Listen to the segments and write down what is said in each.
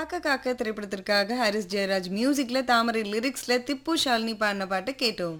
காக்க காக்க திரைப்படத்திற்காக ஹரிஸ் ஜெயராஜ் மியூசிக்ல தாமரை லிரிக்ஸ்ல திப்பு ஷாலினி பாடின பாட்டு கேட்டோம்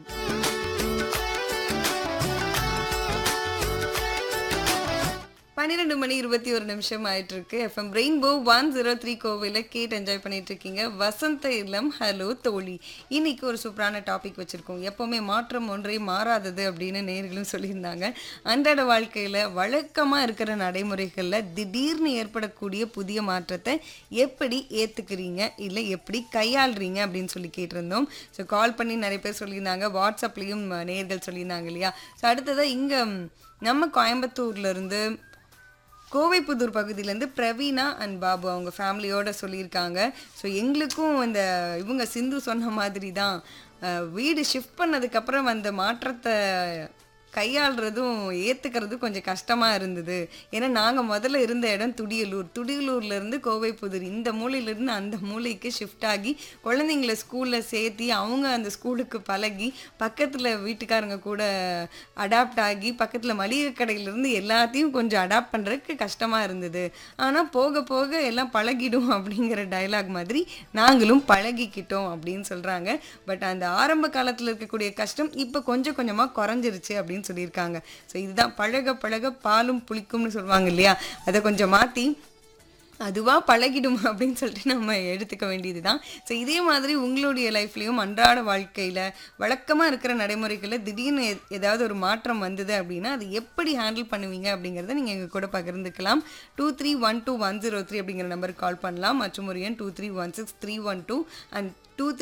பன்னிரெண்டு மணி இருபத்தி ஒரு நிமிஷம் ஆயிட்டு இருக்கு FM rainbow one zero three கோவில கேட்டு என்ஜாய் பண்ணிட்டு இருக்கீங்க வசந்த இல்லம் ஹலோ தோழி இன்னைக்கு ஒரு சூப்பரான டாபிக் வச்சிருக்கோம் எப்பவுமே மாற்றம் ஒன்றே மாறாதது அப்படின்னு நேர்களும் சொல்லியிருந்தாங்க அன்றாட வாழ்க்கையில வழக்கமா இருக்கிற நடைமுறைகள்ல திடீர்னு ஏற்படக்கூடிய புதிய மாற்றத்தை எப்படி ஏத்துக்கிறீங்க இல்லை எப்படி கையாளுறீங்க அப்படின்னு சொல்லி கேட்டிருந்தோம் ஸோ கால் பண்ணி நிறைய பேர் சொல்லியிருந்தாங்க வாட்ஸ்அப்லேயும் நேர்கள் சொல்லியிருந்தாங்க இல்லையா ஸோ அடுத்ததாக இங்கே நம்ம கோயம்புத்தூர்ல இருந்து கோவைப்புதூர் பகுதியிலேருந்து பிரவீனா அண்ட் பாபு அவங்க ஃபேமிலியோட சொல்லியிருக்காங்க ஸோ எங்களுக்கும் இந்த இவங்க சிந்து சொன்ன மாதிரி தான் அஹ், வீடு ஷிஃப்ட் பண்ணதுக்கப்புறம் அந்த மாற்றத்தை கையாளுறதும் ஏற்றுக்கிறதும் கொஞ்சம் கஷ்டமாக இருந்தது ஏன்னா நாங்கள் முதல்ல இருந்த இடம் துடியலூர் துடியலூர்லேருந்து கோவைப்புதூர் இந்த மூலையிலேருந்து அந்த மூலைக்கு ஷிஃப்ட் ஆகி குழந்தைங்கள ஸ்கூலில் சேர்த்தி அவங்க அந்த ஸ்கூலுக்கு பழகி பக்கத்தில் வீட்டுக்காரங்க கூட அடாப்ட் ஆகி பக்கத்தில் மளிகை கடையிலேருந்து எல்லாத்தையும் கொஞ்சம் அடாப்ட் பண்ணுறதுக்கு கஷ்டமாக இருந்தது ஆனால் போக போக எல்லாம் பழகிடும் அப்படிங்கிற டயலாக் மாதிரி நாங்களும் பழகிக்கிட்டோம் அப்படின்னு சொல்கிறாங்க பட் அந்த ஆரம்ப காலத்தில் இருக்கக்கூடிய கஷ்டம் இப்போ கொஞ்சம் கொஞ்சமாக குறைஞ்சிருச்சு அப்படின்னு சொல்லியிருக்காங்க ஸோ இதுதான் பழக பழக பாலும் புளிக்கும்னு சொல்லுவாங்க இல்லையா அதை கொஞ்சம் மாற்றி அதுவாக பழகிடும் அப்படின்னு சொல்லிட்டு நம்ம எடுத்துக்க வேண்டியது தான் ஸோ இதே மாதிரி உங்களுடைய லைஃப்லேயும் அன்றாட வாழ்க்கையில் வழக்கமாக இருக்கிற நடைமுறைகளில் திடீர்னு எ- ஏதாவது ஒரு மாற்றம் வந்தது அப்படின்னா அது எப்படி ஹேண்டில் பண்ணுவீங்க அப்படிங்கிறத நீங்கள் எங்கள் கூட பகிர்ந்துக்கலாம் two three one two one zero three அப்படிங்கிற நம்பருக்கு கால் பண்ணலாம் மற்றும் ஒரு எண் two three one six three one two and